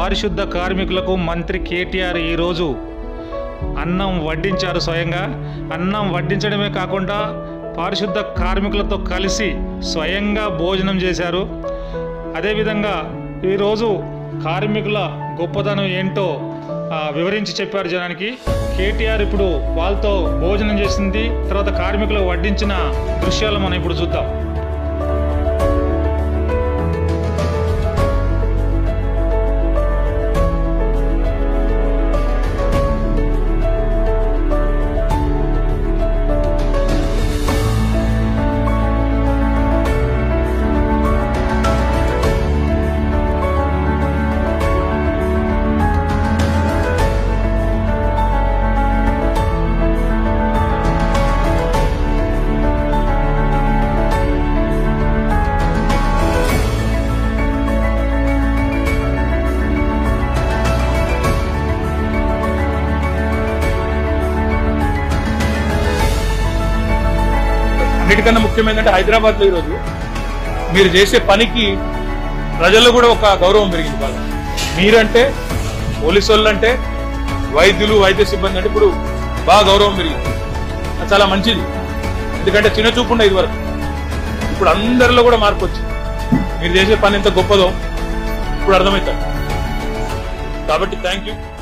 పారిశుద్ధ కార్మికులకు మంత్రి కేటీఆర్ ఈరోజు అన్నం వడ్డించారు స్వయంగా అన్నం వడ్డించడమే కాకుండా పారిశుద్ధ కార్మికులతో కలిసి స్వయంగా భోజనం చేశారు అదేవిధంగా ఈరోజు కార్మికుల గొప్పతనం ఏంటో ఆ, వివరించి చెప్పారు జనానికి కేటీఆర్ ఇప్పుడు వాళ్ళతో భోజనం చేసింది తర్వాత కార్మికులకు వడ్డించిన దృశ్యాలు మనం ఇప్పుడు చూద్దాం అన్నిటికన్నా ముఖ్యమైనదంటే హైదరాబాద్ లో ఈరోజు మీరు చేసే పనికి ప్రజల్లో కూడా ఒక గౌరవం పెరిగింది బాగా మీరంటే పోలీసు వాళ్ళు అంటే వైద్యులు వైద్య సిబ్బంది అంటే ఇప్పుడు బాగా గౌరవం పెరిగింది అది చాలా మంచిది ఎందుకంటే చిన్న చూపు ఉండే ఇది వరకు ఇప్పుడు అందరిలో కూడా మార్పు వచ్చింది మీరు చేసే పని ఎంత గొప్పదో ఇప్పుడు అర్థమవుతుంది కాబట్టి థ్యాంక్ యూ